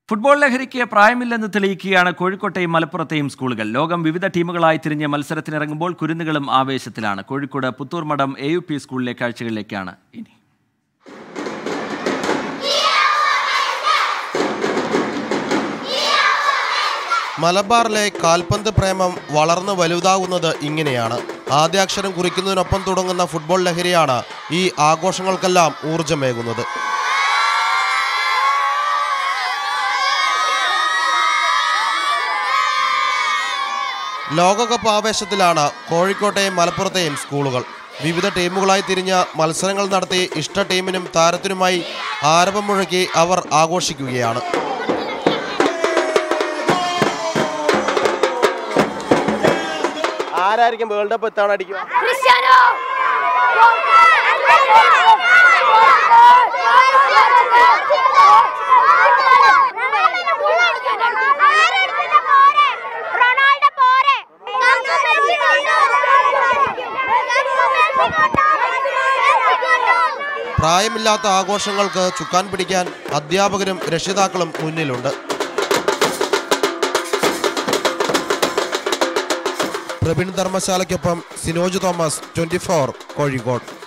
football ലഹരിക്ക് പ്രായമില്ലെന്ന് തെളിയിക്കുകയാണ് കോഴിക്കോട്ടെയും മലപ്പുറത്തെയും സ്കൂളുകൾ ലോകം വിവിധ ടീമുകളായി തിരിഞ്ഞ് മത്സരത്തിനിറങ്ങുമ്പോൾ കുരുന്നുകളും ആവേശത്തിലാണ് കോഴിക്കോട് പുത്തൂർ മഠം എ യു പി സ്കൂളിലെ കാഴ്ചകളിലേക്കാണ് ഇനി മലബാറിലെ കാൽപന്ത് പ്രേമം വളർന്നു വലുതാകുന്നത് ഇങ്ങനെയാണ് ആദ്യാക്ഷരം കുറിക്കുന്നതിനൊപ്പം തുടങ്ങുന്ന ഫുട്ബോൾ ലഹരിയാണ് ഈ ആഘോഷങ്ങൾക്കെല്ലാം ഊർജമേകുന്നത് ലോകകപ്പ് ആവേശത്തിലാണ് കോഴിക്കോട്ടെയും മലപ്പുറത്തെയും സ്കൂളുകൾ വിവിധ ടീമുകളായി തിരിഞ്ഞ മത്സരങ്ങൾ നടത്തി ഇഷ്ട ടീമിനും താരത്തിനുമായി ആരവം മുഴക്കി അവർ ആഘോഷിക്കുകയാണ് ആരായിരിക്കും വേൾഡ് കപ്പ് എത്താണ് അടിക്കുക ക്രിസ്ത്യാനോ റൊണാൾഡോ പോരെ പ്രായമില്ലാത്ത ആഘോഷങ്ങൾക്ക് ചുക്കാൻ പിടിക്കാൻ അധ്യാപകരും രക്ഷിതാക്കളും മുന്നിലുണ്ട് പ്രവീൺ ധർമ്മശാലയ്ക്കൊപ്പം സിനോജ് തോമസ് ട്വന്റി കോഴിക്കോട്